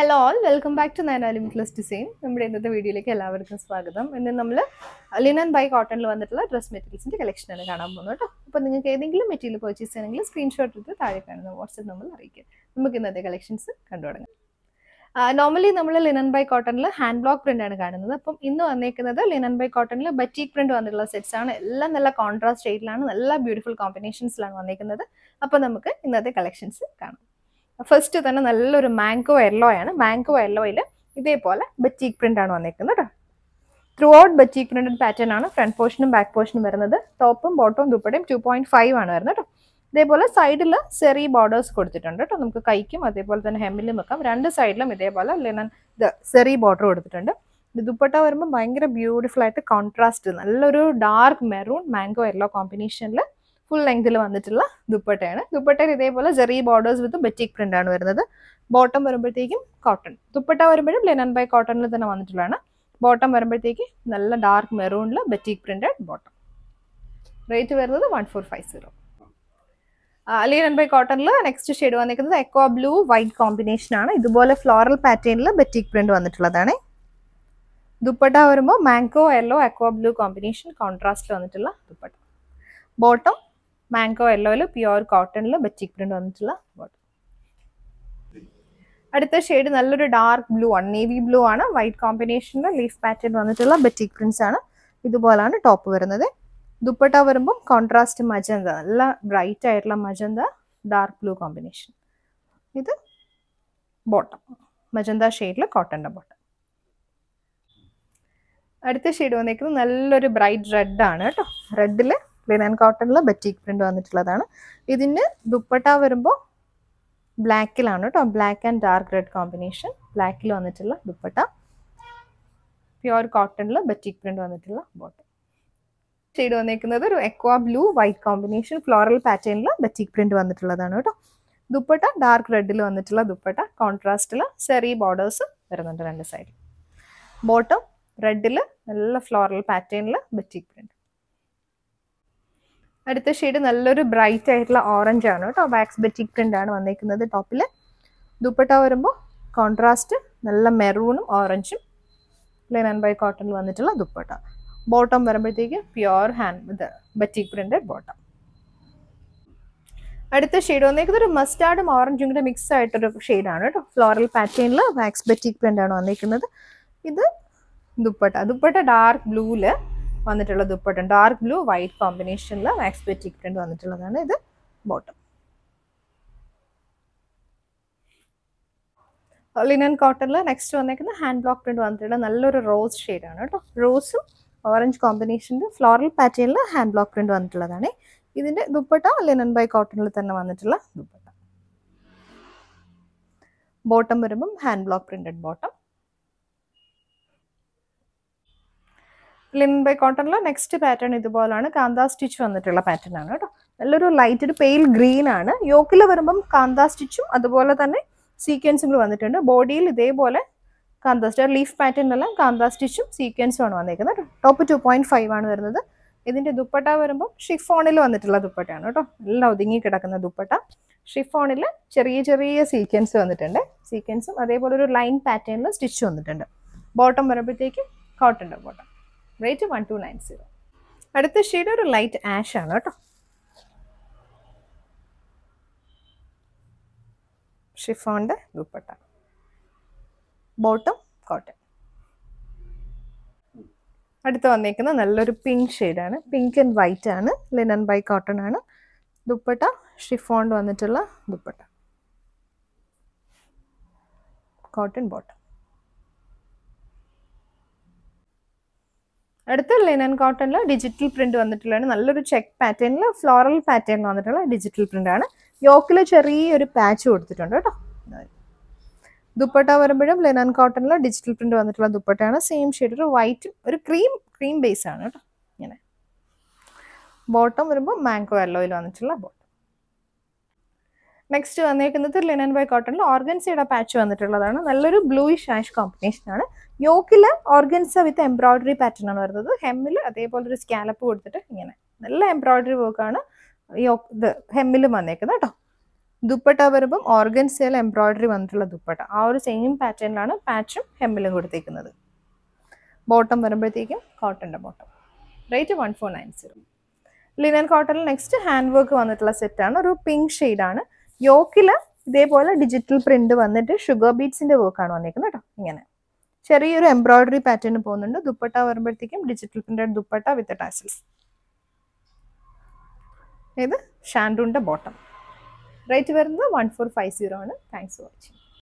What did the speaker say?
hello all welcome back to nine limitless design നമ്മുടെ ഇന്നത്തെ വീഡിയോയിലേക്ക് എല്ലാവർക്കും സ്വാഗതം ഇന്ന് നമ്മൾ ലിനൻ ബൈ കോട്ടണിൽ വന്നിട്ടുള്ള ഡ്രസ് മെറ്റീരിയൽസിന്റെ കളക്ഷനാണ് കാണാൻ പോകുന്നത് കേട്ടോ അപ്പോൾ നിങ്ങൾക്ക് ഏതെങ്കിലും മെറ്റീരിയൽ പർച്ചേസ് ചെയ്യണമെങ്കിൽ സ്ക്രീൻഷോട്ട് എടുത്ത് താഴെ കാണുന്ന വാട്സ്ആപ്പ് നമ്പർ അറിയിക്കുക നമുക്ക് ഇന്നത്തെ കളക്ഷൻസ് കണ്ടു തുടങ്ങാം നോർമലി നമ്മൾ ലിനൻ ബൈ കോട്ടണിൽ ഹാൻഡ് ബ്ലോക്ക് പ്രിന്റ് ആണ് കാണുന്നത് അപ്പം ഇന്ന് വന്നേക്കുന്നത് ലിനൻ ബൈ കോട്ടണിൽ ബറ്റീക് പ്രിന്റ് വന്നിട്ടുള്ള സെറ്റ്സ് ആണ് എല്ലാം നല്ല കോൺട്രാസ്റ്റ് ഷെയ്ഡിലാണ് നല്ല ബ്യൂട്ടിഫുൾ കോമ്പിനേഷൻസിലാണ് വന്നേക്കുന്നത് അപ്പോൾ നമുക്ക് ഇന്നത്തെ കളക്ഷൻസ് കാണാം ഫസ്റ്റ് തന്നെ നല്ലൊരു മാംഗോ യെല്ലോ ആണ് മാംഗോ യെല്ലോയിൽ ഇതേപോലെ ബറ്റീക് പ്രിന്റ് ആണ് വന്നേക്കുന്നത് കേട്ടോ throughout batik printed pattern ആണ് ഫ്രണ്ട് പോർഷനും ബാക്ക് പോർഷനും വരുന്നത് ടോപ്പും ബോട്ടവും ദുപ്പട്ടയും ടു പോയിന്റ് ഫൈവ് ആണ് വരുന്നത് കേട്ടോ ഇതേപോലെ സൈഡിൽ ചെറിയ ബോർഡേഴ്സ് കൊടുത്തിട്ടുണ്ട് കേട്ടോ നമുക്ക് കൈക്കും അതേപോലെ തന്നെ ഹെമ്മിലും വെക്കാം രണ്ട് സൈഡിലും ഇതേപോലെ ലിനൻ ഇത് ചെറിയ ബോർഡർ കൊടുത്തിട്ടുണ്ട് ഇത് ദുപ്പട്ട വരുമ്പോൾ ഭയങ്കര ബ്യൂട്ടിഫുൾ ആയിട്ട് കോൺട്രാസ്റ്റ് നല്ലൊരു ഡാർക്ക് മെറൂൺ മാംഗോ യെല്ലോ കോമ്പിനേഷനിൽ ഫുൾ ലെങ്തിൽ വന്നിട്ടുള്ള ദുപ്പട്ടയാണ് ദുപ്പട്ടയിൽ ഇതേപോലെ ചെറിയ ബോർഡേഴ്സ് വിത്ത് ബെറ്റിക് പ്രിന്റ് ആണ് വരുന്നത് ബോട്ടം വരുമ്പോഴത്തേക്കും കോട്ടൺ ദുപ്പട്ട വരുമ്പോഴും ലെനൻ ബൈ കോട്ടണിൽ തന്നെ വന്നിട്ടുള്ളതാണ് ബോട്ടം വരുമ്പോഴത്തേക്ക് നല്ല ഡാർക്ക് മെറൂണിൽ ബെറ്റിക് പ്രിന്റഡ് ബോട്ടം റേറ്റ് വരുന്നത് one four five zero linen by കോട്ടണിൽ നെക്സ്റ്റ് ഷെയ്ഡ് വന്നിരിക്കുന്നത് എക്വ ബ്ലൂ വൈറ്റ് കോമ്പിനേഷൻ ആണ് ഇതുപോലെ ഫ്ലോറൽ പാറ്റേണിൽ ബെറ്റിക് പ്രിന്റ് വന്നിട്ടുള്ളതാണ് ദുപ്പട്ട വരുമ്പോൾ mango yellow aqua blue combination contrast വന്നിട്ടുള്ള ദുപ്പട്ട ബോട്ടം മാംഗോ യെല്ലോയിൽ പ്യുവർ കോട്ടണിൽ ബറ്റിക് പ്രിന്റ് വന്നിട്ടുള്ള ബോട്ടം അടുത്ത ഷെയ്ഡ് നല്ലൊരു ഡാർക്ക് ബ്ലൂ ആണ് നേവി ബ്ലൂ ആണ് വൈറ്റ് കോമ്പിനേഷനിൽ ലീഫ് പാറ്റേൺ വന്നിട്ടുള്ള ബറ്റിക് പ്രിന്റ്സ് ആണ് ഇതുപോലാണ് ടോപ്പ് വരുന്നത് ദുപ്പട്ട വരുമ്പോൾ കോൺട്രാസ്റ്റ് മജന്ത നല്ല ബ്രൈറ്റ് ആയിട്ടുള്ള മജന്ത ഡാർക്ക് ബ്ലൂ കോമ്പിനേഷൻ ഇത് ബോട്ടം മജന്ത ഷെയ്ഡിൽ കോട്ടൻ്റെ ബോട്ടം അടുത്ത ഷെയ്ഡ് വന്നിരിക്കുന്നത് നല്ലൊരു ബ്രൈറ്റ് റെഡ് ആണ് കേട്ടോ റെഡിൽ ലിനൻ കോട്ടണിൽ ബറ്റീക് പ്രിന്റ് വന്നിട്ടുള്ളതാണ് ഇതിന് ദുപ്പട്ട വരുമ്പോൾ ബ്ലാക്കിലാണ് കേട്ടോ black and dark red combination ബ്ലാക്കിൽ വന്നിട്ടുള്ള ദുപ്പട്ട പ്യുവർ കോട്ടണിൽ ബറ്റീക് പ്രിന്റ് വന്നിട്ടുള്ള ബോട്ടം ഷെയ്ഡ് വന്നിരിക്കുന്നത് ഒരു aqua blue white combination floral പാറ്റേണിൽ ബറ്റീക് പ്രിന്റ് വന്നിട്ടുള്ളതാണ് കേട്ടോ ദുപ്പട്ട ഡാർക്ക് റെഡിൽ വന്നിട്ടുള്ള ദുപ്പട്ട കോൺട്രാസ്റ്റിൽ സെറി ബോർഡേഴ്സ് വരുന്നുണ്ട് രണ്ട് സൈഡിൽ ബോട്ടം റെഡിൽ നല്ല ഫ്ലോറൽ പാറ്റേണിൽ ബറ്റീക് പ്രിന്റ് അടുത്ത ഷെയ്ഡ് നല്ലൊരു ബ്രൈറ്റ് ആയിട്ടുള്ള ഓറഞ്ച് ആണ് കേട്ടോ വാക്സ് ബറ്റിക് പ്രിന്റ് ആണ് വന്നിരിക്കുന്നത് ടോപ്പിൽ ദുപ്പട്ട വരുമ്പോൾ കോൺട്രാസ്റ്റ് നല്ല മെറൂണും ഓറഞ്ചും ലിനൻ ബൈ കോട്ടണിൽ വന്നിട്ടുള്ള ദുപ്പട്ട ബോട്ടം വരുമ്പോഴത്തേക്ക് പ്യുവർ ഹാൻഡ് ഇത് ബറ്റിക് പ്രിന്റഡ് ബോട്ടം അടുത്ത ഷെയ്ഡ് വന്നിരിക്കുന്നത് ഒരു മസ്റ്റാർഡും ഓറഞ്ചും കൂടെ മിക്സ് ആയിട്ടൊരു ഷെയ്ഡാണ് കേട്ടോ ഫ്ലോറൽ പാറ്റേണിൽ വാക്സ് ബറ്റിക് പ്രിന്റ് ആണ് വന്നിരിക്കുന്നത് ഇത് ദുപ്പട്ട ദുപ്പട്ട ഡാർക്ക് ബ്ലൂല് വന്നിട്ടുള്ള ദുപ്പട്ട ഡാർക്ക് ബ്ലൂ വൈറ്റ് കോമ്പിനേഷനിൽ മാക്സ് ബെറ്റിക് പ്രിന്റ് വന്നിട്ടുള്ളതാണ് ഇത് ബോട്ടം ലിനൻ കോട്ടണിൽ നെക്സ്റ്റ് വന്നേക്കുന്ന ഹാൻഡ് ബ്ലോക്ക് പ്രിന്റ് വന്നിട്ടുള്ള നല്ലൊരു റോസ് ഷെയ്ഡാണ് കേട്ടോ റോസും ഓറഞ്ച് കോമ്പിനേഷനിൽ ഫ്ലോറൽ പാറ്റേണിൽ ഹാൻഡ് ബ്ലോക്ക് പ്രിന്റ് വന്നിട്ടുള്ളതാണ് ഇതിന്റെ ദുപ്പട്ട ലിനൻ ബൈ കോട്ടണിൽ തന്നെ വന്നിട്ടുള്ള ദുപ്പട്ട ബോട്ടം വരുമ്പം hand block printed bottom linen by കോട്ടണിൽ നെക്സ്റ്റ് പാറ്റേൺ ഇതുപോലാണ് കാന്താ സ്റ്റിച്ച് വന്നിട്ടുള്ള പാറ്റേൺ ആണ് കേട്ടോ നല്ലൊരു ലൈറ്റ് ഒരു പെയിൽ ഗ്രീൻ ആണ് യോക്കിൽ വരുമ്പം കാന്താ സ്റ്റിച്ചും അതുപോലെ തന്നെ സീക്വൻസും കൂടി വന്നിട്ടുണ്ട് ബോഡിയിൽ ഇതേപോലെ കാന്താ സ്റ്റിച്ച് ലീഫ് പാറ്റേണിലെല്ലാം കാന്താ സ്റ്റിച്ചും സീക്വൻസും ആണ് വന്നിരിക്കുന്നത് കേട്ടോ ടോപ്പ് ടു പോയിന്റ് ഫൈവ് ആണ് വരുന്നത് ഇതിന്റെ ദുപ്പട്ട വരുമ്പോൾ ഷിഫോണിൽ വന്നിട്ടുള്ള ദുപ്പട്ടയാണ് കേട്ടോ എല്ലാം ഒതുങ്ങി കിടക്കുന്ന ദുപ്പട്ട ഷിഫോണിൽ ചെറിയ ചെറിയ സീക്വൻസ് വന്നിട്ടുണ്ട് സീക്വൻസും അതേപോലെ ഒരു ലൈൻ പാറ്റേണിൽ സ്റ്റിച്ച് വന്നിട്ടുണ്ട് ബോട്ടം വരുമ്പോഴത്തേക്കും കോട്ടൻ്റെ bottom rate one two nine zero അടുത്ത ഷെയ്ഡ് ഒരു ലൈറ്റ് ആഷ് ആണ് കേട്ടോ ഷിഫോണിൻ്റെ ദുപ്പട്ട ബോട്ടം കോട്ടൺ അടുത്ത് വന്നേക്കുന്ന നല്ലൊരു പിങ്ക് ഷെയ്ഡാണ് പിങ്ക് ആൻഡ് വൈറ്റ് ആണ് ലിനൻ ബൈ കോട്ടൺ ആണ് ദുപ്പട്ട ഷിഫോണ്ട് വന്നിട്ടുള്ള ദുപ്പട്ട കോട്ടൺ ബോട്ടം അടുത്ത ലിനൻ കോട്ടണിൽ ഡിജിറ്റൽ പ്രിന്റ് വന്നിട്ടുള്ളതാണ് നല്ലൊരു ചെക്ക് പാറ്റേണിൽ ഫ്ലോറൽ പാറ്റേൺ വന്നിട്ടുള്ള ഡിജിറ്റൽ പ്രിന്റ് ആണ് യോക്കിൽ ചെറിയൊരു പാച്ച് കൊടുത്തിട്ടുണ്ട് കേട്ടോ ദുപ്പട്ട വരുമ്പോഴും ലിനൻ കോട്ടണിൽ ഡിജിറ്റൽ പ്രിന്റ് വന്നിട്ടുള്ള ദുപ്പട്ടയാണ് സെയിം ഷെയ്ഡ് ഒരു വൈറ്റ് ഒരു ക്രീം ക്രീം ബേസ് ആണ് കേട്ടോ ഇങ്ങനെ ബോട്ടം വരുമ്പോൾ മാംഗോ യെല്ലോയിൽ വന്നിട്ടുള്ള ബോട്ടം നെക്സ്റ്റ് വന്നേക്കുന്നത് ലിനൻ ബൈ കോട്ടണിൽ ഓർഗൻസയുടെ പാച്ച് വന്നിട്ടുള്ളതാണ് നല്ലൊരു ബ്ലൂയിഷ് ആഷ് കോമ്പിനേഷൻ ആണ് യോക്കിൽ ഓർഗൻസ വിത്ത് എംബ്രോയിഡറി പാറ്റേൺ ആണ് വരുന്നത് ഹെമ്മിൽ അതേപോലെ ഒരു സ്കാലപ്പ് കൊടുത്തിട്ട് ഇങ്ങനെ നല്ല എംബ്രോയിഡറി വർക്കാണ് യോ ഇത് ഹെമ്മിലും വന്നേക്കുന്നത് കേട്ടോ ദുപ്പട്ട വരുമ്പം ഓർഗൻസിയൽ എംബ്രോയിഡറി വന്നിട്ടുള്ള ദുപ്പട്ട ആ ഒരു സെയിം പാറ്റേണിലാണ് പാച്ചും ഹെമ്മിലും കൊടുത്തേക്കുന്നത് ബോട്ടം വരുമ്പോഴത്തേക്കും കോട്ടൻ്റെ bottom rate one four nine zero linen കോട്ടണിൽ നെക്സ്റ്റ് ഹാൻഡ് വർക്ക് വന്നിട്ടുള്ള സെറ്റാണ് ഒരു പിങ്ക് ഷെയ്ഡാണ് യോക്കിൽ ഇതേപോലെ ഡിജിറ്റൽ പ്രിന്റ് വന്നിട്ട് ഷുഗർ ബീറ്റ്സിന്റെ വർക്കാണ് വന്നിരിക്കുന്നത് കേട്ടോ ഇങ്ങനെ ചെറിയൊരു എംബ്രോയിഡറി പാറ്റേൺ പോകുന്നുണ്ട് ദുപ്പട്ട വരുമ്പോഴത്തേക്കും digital printed dupatta with tassels ഇത് ഷാൻഡൂണിന്റെ ബോട്ടം റേറ്റ് വരുന്നത് വൺ ഫോർ ഫൈവ് സീറോ ആണ് താങ്ക്സ് ഫോർ വാച്ചിങ്